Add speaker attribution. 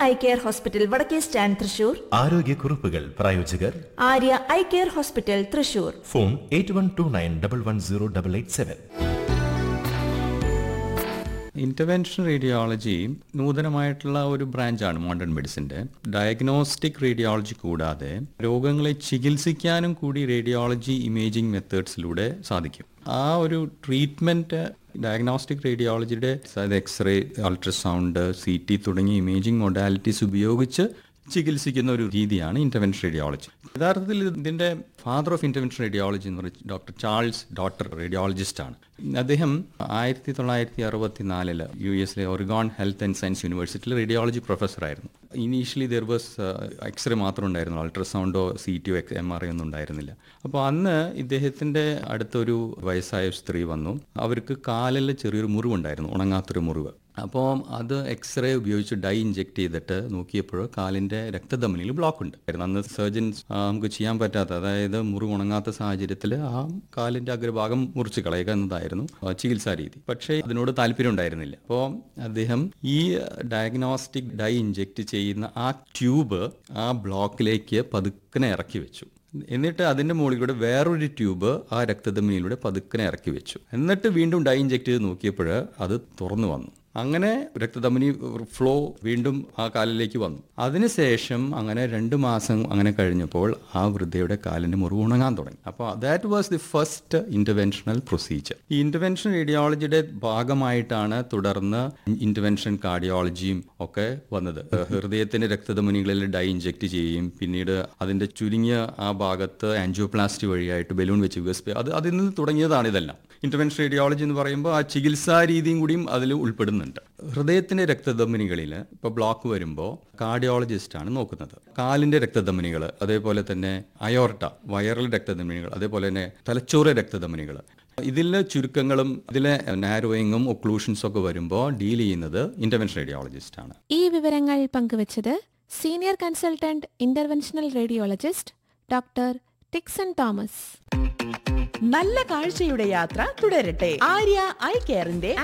Speaker 1: I care hospital വടക്കേ stand Thrissur
Speaker 2: ആരോഗ്യക്കുറിപ്പുകൾ പ്രായോജകർ
Speaker 1: Arya eye care hospital Thrissur
Speaker 2: phone eight one two nine double one zero double eight seven
Speaker 3: intervention radiology നൂതനമായിട്ടുള്ള ഒരു ബ്രാഞ്ചാണ് modern മെഡിസിന്റെ ഡയഗ്നോസ്റ്റിക് റേഡിയോളജി കൂടാതെ രോഗങ്ങളെ ചികിത്സിക്കാനും കൂടി റേഡിയോളജി ഇമേജിംഗ് മെത്തേഡ്സിലൂടെ സാധിക്കും ആ ഒരു ട്രീറ്റ്മെന്റ് ഡയഗ്നോസ്റ്റിക് റേഡിയോളജിയുടെ അതായത് എക്സ്റേ അൾട്രാസൗണ്ട് സി ടി തുടങ്ങിയ ഇമേജിംഗ് മൊഡാലിറ്റീസ് ഉപയോഗിച്ച് ചികിത്സിക്കുന്ന ഒരു രീതിയാണ് ഇന്റർവെൻഷൻ റേഡിയോളജി യഥാർത്ഥത്തിൽ ഇതിന്റെ ഫാദർ ഓഫ് ഇന്റർവെൻഷൻ റേഡിയോളജി എന്ന് പറയുന്നത് ഡോക്ടർ ചാൾസ് ഡോക്ടർ റേഡിയോളജിസ്റ്റ് ആണ് അദ്ദേഹം ആയിരത്തി തൊള്ളായിരത്തി അറുപത്തി നാലില് യു എസിലെ ഒറിഗോൺ ഹെൽത്ത് ആൻഡ് സയൻസ് യൂണിവേഴ്സിറ്റിയിൽ റേഡിയോളജി പ്രൊഫസറായിരുന്നു ഇനീഷ്യലി ദർ വാസ് എക്സ്റേ മാത്രം ഉണ്ടായിരുന്നു അൾട്രാസൗണ്ടോ സി ടിയോ എം ആർ ഐ ഒന്നും ഉണ്ടായിരുന്നില്ല അപ്പോൾ അന്ന് ഇദ്ദേഹത്തിൻ്റെ അടുത്തൊരു വയസ്സായ സ്ത്രീ വന്നു അവർക്ക് കാലിൽ ചെറിയൊരു മുറിവുണ്ടായിരുന്നു ഉണങ്ങാത്തൊരു മുറിവ് അപ്പോൾ അത് എക്സ്റേ ഉപയോഗിച്ച് ഡൈ ഇഞ്ചെക്ട് ചെയ്തിട്ട് നോക്കിയപ്പോൾ കാലിൻ്റെ രക്തധമനിയിൽ ബ്ലോക്ക് ഉണ്ട് അന്ന് സർജൻസ് നമുക്ക് ചെയ്യാൻ പറ്റാത്ത അതായത് മുറിവ് ഉണങ്ങാത്ത സാഹചര്യത്തിൽ ആ കാലിൻ്റെ അഗ്രഭാഗം മുറിച്ച് കളയുക എന്നതായിരുന്നു ആ, ചികിത്സാ രീതി പക്ഷേ അതിനോട് താല്പര്യം ഉണ്ടായിരുന്നില്ല അപ്പോൾ അദ്ദേഹം ഈ ഡയഗ്നോസ്റ്റിക് ഡൈ ഇഞ്ചെക്ട് ചെയ്യുന്ന ആ ട്യൂബ് ആ ബ്ലോക്കിലേക്ക് പതുക്കനെ ഇറക്കി വെച്ചു എന്നിട്ട് അതിന്റെ മുകളിലൂടെ വേറൊരു ട്യൂബ് ആ രക്തധമനിയിലൂടെ പതുക്കനെ ഇറക്കി വെച്ചു എന്നിട്ട് വീണ്ടും ഡൈ ഇഞ്ചെക്ട് ചെയ്ത് നോക്കിയപ്പോൾ അത് തുറന്നു വന്നു അങ്ങനെ രക്തധമനി ഫ്ലോ വീണ്ടും ആ കാലിലേക്ക് വന്നു അതിനുശേഷം അങ്ങനെ രണ്ട് മാസം അങ്ങനെ കഴിഞ്ഞപ്പോൾ ആ വൃദ്ധയുടെ കാലിന്റെ മുറിവ് ഉണങ്ങാൻ തുടങ്ങി അപ്പോൾ that was the first interventional procedure ഈ ഇന്റർവെൻഷൻ റേഡിയോളജിയുടെ ഭാഗമായിട്ടാണ് തുടർന്ന് ഇന്റർവെൻഷൻ കാർഡിയോളജിയും ഒക്കെ വന്നത് ഹൃദയത്തിന്റെ രക്തധമനികളിൽ ഡൈ ഇഞ്ചെക്ട് ചെയ്യുകയും പിന്നീട് അതിന്റെ ചുരുങ്ങിയ ആ ഭാഗത്ത് ആൻജിയോപ്ലാസ്റ്റി വഴിയായിട്ട് ബലൂൺ വെച്ച് വികസിപ്പിക്കുക അത് അതിൽ നിന്ന് തുടങ്ങിയതാണ് ഇതെല്ലാം ഇന്റർവെൻഷൻ റേഡിയോളജി എന്ന് പറയുമ്പോൾ ആ ചികിത്സാ രീതിയും കൂടിയും അതിൽ ഉൾപ്പെടുന്നുണ്ട് ഹൃദയത്തിന്റെ രക്തധമനികളിൽ ഇപ്പോൾ ബ്ലോക്ക് വരുമ്പോൾ കാർഡിയോളജിസ്റ്റ് ആണ് നോക്കുന്നത് കാലിന്റെ രക്തധമനികൾ അതേപോലെ തന്നെ അയോർട്ട വയറൽ രക്തധമനികൾ അതേപോലെ തന്നെ തലച്ചോറ് രക്തധമനികൾ ഇതിലെ ചുരുക്കങ്ങളും ഇതിലെ നാരോയിങ്ങും ഒക്ലൂഷൻസും ഒക്കെ വരുമ്പോൾ ഡീൽ ചെയ്യുന്നത് ഇന്റർവെൻഷൻ റേഡിയോളജിസ്റ്റ് ആണ്
Speaker 4: ഈ വിവരങ്ങൾ പങ്കുവച്ചത് senior consultant interventional radiologist doctor Tixon Thomas
Speaker 5: നല്ല കാഴ്ചയുടെ യാത്ര തുടരട്ടെ ആര്യ ഐ കെയറിന്റെ